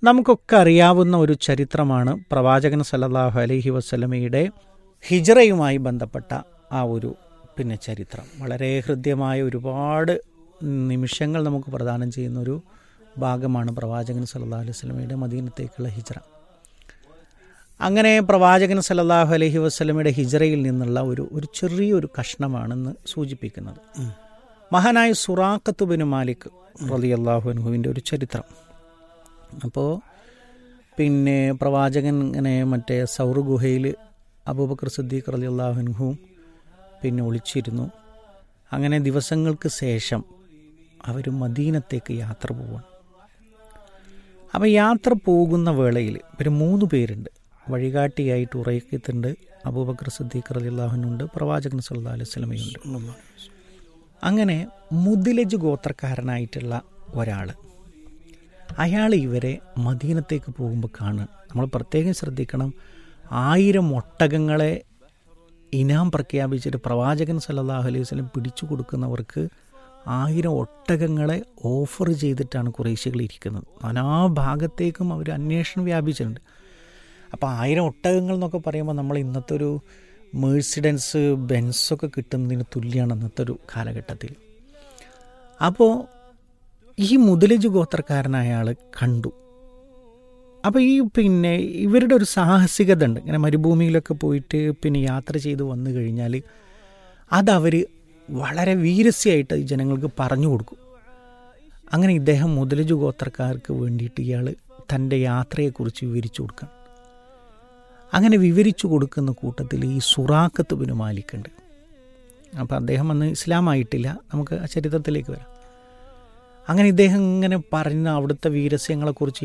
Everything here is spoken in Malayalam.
നമുക്കൊക്കെ അറിയാവുന്ന ഒരു ചരിത്രമാണ് പ്രവാചകൻ സല്ലല്ലാഹു അലൈഹി വസല്ലമയുടെ ഹിജറയുമായി ബന്ധപ്പെട്ട ആ ഒരു പിന്നെ ചരിത്രം വളരെ ഹൃദ്യമായ ഒരുപാട് നിമിഷങ്ങൾ നമുക്ക് പ്രദാനം ചെയ്യുന്ന ഒരു ഭാഗമാണ് പ്രവാചകൻ സല്ലല്ലാഹു അലൈഹി വസല്ലമയുടെ മദീനത്തേക്കുള്ള ഹിജറ അങ്ങനെ പ്രവാചകൻ സല്ലല്ലാഹു അലൈഹി വസല്ലമയുടെ ഹിജറയിൽ നിന്നുള്ള ഒരു ഒരു ചെറിയൊരു കഷ്ണമാണെന്ന് സൂചിപ്പിക്കുന്നത് മഹാനായ സുറാഖത്ത് ബിൻ മാലിക് റളിയല്ലാഹു അൻഹുവിൻ്റെ ഒരു ചരിത്രം അപ്പോൾ പിന്നെ പ്രവാചകൻ ഇങ്ങനെ മറ്റേ സൗർ ഗുഹയിൽ അബൂബക്കർ സിദ്ദീഖ് റളിയല്ലാഹു അൻഹുവും പിന്നെ ഒളിച്ചിരുന്നു അങ്ങനെ ദിവസങ്ങൾക്ക് ശേഷം അവർ മദീനത്തേക്ക് യാത്ര പോവാണ് അപ്പോൾ യാത്ര പോകുന്ന വേളയിൽ ഇവർ മൂന്ന് പേരുണ്ട് വഴികാട്ടിയായിട്ട് ഉറയക്കത്തുണ്ട് അബൂബക്കർ സിദ്ദീഖ് റളിയല്ലാഹുനുണ്ട് പ്രവാചകൻ സല്ലല്ലാഹു അലൈഹി വസല്ലമയുണ്ട് അങ്ങനെ മുദിലജ് ഗോത്രക്കാരനായിട്ടുള്ള ഒരാൾ അയാൾ ഇവരെ മദീനത്തേക്ക് പോകുമ്പോൾ കാണുക നമ്മൾ പ്രത്യേകം ശ്രദ്ധിക്കണം ആയിരം ഒട്ടകങ്ങളെ ഇനാം പ്രഖ്യാപിച്ചിട്ട് പ്രവാചകൻ സല്ലല്ലാഹു അലൈഹി വസല്ലം പിടിച്ചു കൊടുക്കുന്നവർക്ക് ആയിരം ഒട്ടകങ്ങളെ ഓഫർ ചെയ്തിട്ടാണ് കുറേശ്ശികൾ ഇരിക്കുന്നത് നാനാ ഭാഗത്തേക്കും അവർ അന്വേഷണം വ്യാപിച്ചിട്ടുണ്ട് അപ്പോൾ ആയിരം ഒട്ടകങ്ങൾ എന്നൊക്കെ പറയുമ്പോൾ നമ്മൾ ഇന്നത്തെ ഒരു മേഴ്സിഡൻസ് ബെൻസൊക്കെ കിട്ടുന്നതിന് തുല്യമാണ് അന്നത്തെ ഒരു കാലഘട്ടത്തിൽ അപ്പോൾ ഈ മുതലജ് ഗോത്രക്കാരനായ ആൾ കണ്ടു അപ്പോൾ ഈ പിന്നെ ഇവരുടെ ഒരു സാഹസികത ഉണ്ട് ഇങ്ങനെ മരുഭൂമിയിലൊക്കെ പോയിട്ട് പിന്നെ യാത്ര ചെയ്ത് വന്നു കഴിഞ്ഞാൽ അതവർ വളരെ വീരസ്യായിട്ട് ഈ ജനങ്ങൾക്ക് പറഞ്ഞു കൊടുക്കും അങ്ങനെ ഇദ്ദേഹം മുതലജ് ഗോത്രക്കാർക്ക് വേണ്ടിയിട്ട് ഇയാൾ തൻ്റെ യാത്രയെക്കുറിച്ച് വിവരിച്ചു കൊടുക്കണം അങ്ങനെ വിവരിച്ചു കൊടുക്കുന്ന കൂട്ടത്തിൽ ഈ സുറാഖത്ത് ബിനു മാലിക്കുണ്ട് അപ്പോൾ അദ്ദേഹം അന്ന് ഇസ്ലാമായിട്ടില്ല നമുക്ക് ആ ചരിത്രത്തിലേക്ക് വരാം അങ്ങനെ ഇദ്ദേഹം ഇങ്ങനെ പറഞ്ഞ അവിടുത്തെ വീരസ്യങ്ങളെക്കുറിച്ച്